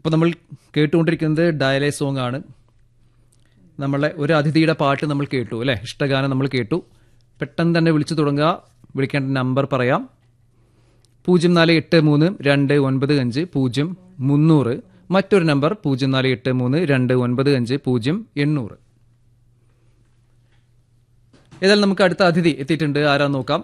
ഇപ്പോൾ നമ്മൾ കേട്ടുകൊണ്ടിരിക്കുന്നത് ഡയലേ സോങ് ആണ് നമ്മളെ ഒരു അതിഥിയുടെ പാട്ട് നമ്മൾ കേട്ടു അല്ലേ ഇഷ്ടഗാനം നമ്മൾ കേട്ടു പെട്ടെന്ന് തന്നെ വിളിച്ചു തുടങ്ങുക വിളിക്കേണ്ട നമ്പർ പറയാം പൂജ്യം നാല് എട്ട് മൂന്ന് രണ്ട് ഒൻപത് അഞ്ച് പൂജ്യം മുന്നൂറ് മറ്റൊരു നമ്പർ പൂജ്യം നാല് എട്ട് മൂന്ന് രണ്ട് ഒൻപത് അഞ്ച് പൂജ്യം എണ്ണൂറ് ഏതായാലും നമുക്ക് അടുത്ത അതിഥി എത്തിയിട്ടുണ്ട് ആരാ നോക്കാം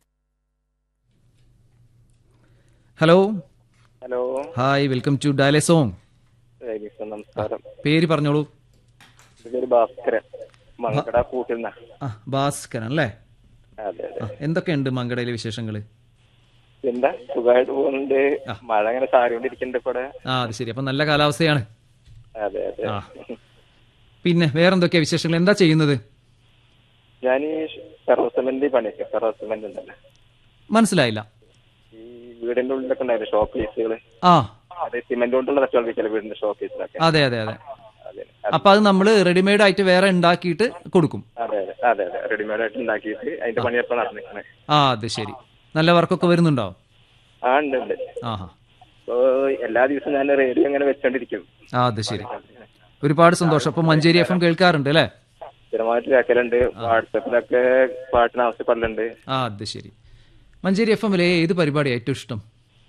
hello hello hi welcome to dial a song register നമസ്കാരം പേര് പറഞ്ഞോളൂ എൻ്റെ പേര് ഭാസ്കരൻ മങ്കട കൂട്ടിൽ ആ ഭാസ്കരൻ അല്ലേ അതെ അതെ ആ എന്തൊക്കെയുണ്ട് മങ്കടയിലെ വിശേഷങ്ങൾ എന്താ സുഖമായിട്ട് പോകുന്നുണ്ട് മഴ അങ്ങനെ ചാരിക്കൊണ്ടിരിക്കുന്നുണ്ട് ഇവിടെ ആ അത് ശരി അപ്പം നല്ല കാലാവസ്ഥയാണ് അതെ അതെ ആ പിന്നെ വേറെന്തൊക്കെയാ വിശേഷങ്ങൾ എന്താ ചെയ്യുന്നത് ഞാൻ ഈ ഫെറോസമെന്റ് പണിയൊക്കെ ഫെറോസമെന്റ് ഉണ്ടല്ലോ മനസ്സിലായില്ല ഈ വീടിന്റെ ഉള്ളിലൊക്കെ ഉണ്ടായിരുന്നു ഷോപ്പ് പീസുകൾ ആ അതെ സിമെന്റ് കൊണ്ടുള്ള റെസ്റ്റോൾ വെക്കല് വീടിന്റെ ഷോപ്പ് പീസിലൊക്കെ അതെ അതെ അതെ അതെ അപ്പൊ അത് നമ്മൾ റെഡിമെയ്ഡ് ആയിട്ട് വേറെ ഉണ്ടാക്കിയിട്ട് കൊടുക്കും അതെ അതെ അതെ അതെ റെഡിമെയ്ഡ് ആയിട്ട് ഉണ്ടാക്കിയിട്ട് അതിന്റെ പണിയപ്പോ നടന്നിരിക്കണേ ആ അത് ശരി നല്ല വർക്കൊക്കെ വരുന്നുണ്ടോ ആ ഉണ്ട് ഉണ്ട് ആഹാ അപ്പൊ എല്ലാ ദിവസവും ഞാൻ റേഡിയോ അങ്ങനെ വെച്ചോണ്ടിരിക്കും ആ അത് ശരി ഒരുപാട് സന്തോഷം അപ്പൊ മഞ്ചേരി എഫ് എം കേൾക്കാറുണ്ട് അല്ലേ സ്ഥിരമായിട്ട് കേൾക്കലുണ്ട് വാട്സപ്പിലൊക്കെ പാട്ടിന് ആവശ്യപ്പെടലുണ്ട് ആ അത് ശരി മഞ്ചേരി എഫ് എമ്മിലെ ഏത് പരിപാടിയാണ് ഏറ്റവും ഇഷ്ടം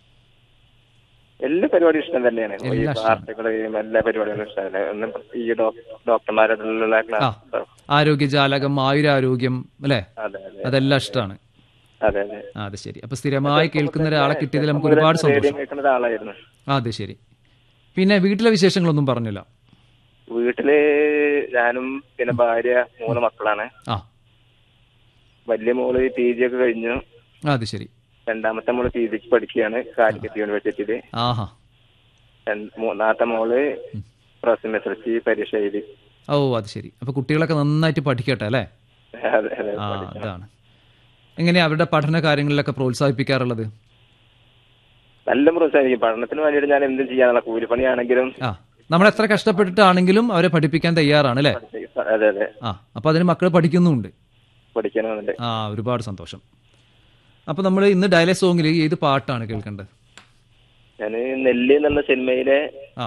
എല്ലാ പരിപാടിയും ഇഷ്ടം തന്നെയാണ് ഈ എല്ലാം ഇഷ്ടമാണ്. വാർത്തകളും എല്ലാ പരിപാടികളും ഇഷ്ടമാണ് ഒന്നും ഈ ഡോക്- ഡോക്ടർമാരോടുള്ള ആ ക്ലാസ് ആരോഗ്യജാലകം ആയുരാരോഗ്യം അല്ലേ അതെ അതെ അതെല്ലാം ഇഷ്ടമാണ് അതെ അതെ ആ അത് ശരി അപ്പൊ സ്ഥിരമായി കേൾക്കുന്ന ഒരാളെ കിട്ടിയതിൽ നമുക്ക് ഒരുപാട് റേഡിയോ സന്തോഷം കേൾക്കുന്ന ഒരാളായിരുന്നു ആ അത് ശരി പിന്നെ വീട്ടിലെ വിശേഷങ്ങളൊന്നും പറഞ്ഞില്ല വീട്ടില് ഞാനും പിന്നെ ഭാര്യ മൂന്ന് മക്കളാണ് ആ വലിയ മോള് പി ജി ഒക്കെ കഴിഞ്ഞു ആ, അത് ശരി രണ്ടാമത്തെ മോള് പി ജിക്ക് പഠിക്കുകയാണ് കാലിക്കറ്റ് യൂണിവേഴ്സിറ്റിയില് ആഹാ രണ്ട് മൂന്നാമത്തെ മോള് പ്രസം എസ് എൽ സി പരീക്ഷ എഴുതി ഓ അത് ശരി അപ്പൊ കുട്ടികളൊക്കെ നന്നായിട്ട് പഠിക്കട്ടെ അല്ലേ അതെ അതെ ആ അതാണ് എങ്ങനെയാ അവരുടെ പഠന കാര്യങ്ങളിലൊക്കെ പ്രോത്സാഹിപ്പിക്കാറുള്ളത് നല്ല പ്രോത്സാഹിക്കും പഠനത്തിന് വേണ്ടിയിട്ട് ഞാൻ എന്തും ചെയ്യാനുള്ള കൂലിപ്പണിയാണെങ്കിലും ആ നമ്മൾ എത്ര കഷ്ടപ്പെട്ടിട്ടാണെങ്കിലും അവരെ പഠിപ്പിക്കാൻ തയ്യാറാണ് അല്ലേ അതെ അതെ ആ അപ്പൊ അതിന് മക്കൾ പഠിക്കുന്നുമുണ്ട് പഠിക്കണമെന്നുണ്ട് ആ ഒരുപാട് സന്തോഷം അപ്പൊ നമ്മൾ ഇന്ന് ഡയലേ സോങ്ങിൽ ഏത് പാട്ടാണ് കേൾക്കേണ്ടത് ഞാൻ നെല്ല് എന്നുള്ള സിനിമയിലെ ആ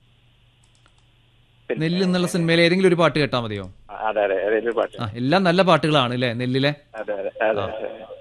നെല്ല് എന്നുള്ള സിനിമയിൽ ഏതെങ്കിലും ഒരു പാട്ട് കേട്ടാൽ മതിയോ അതെ അതെ അതെ ഒരു പാട്ട് ആ എല്ലാം നല്ല പാട്ടുകളാണ് അല്ലേ നെല്ലിലെ അതെ അതെ അതെ അതെ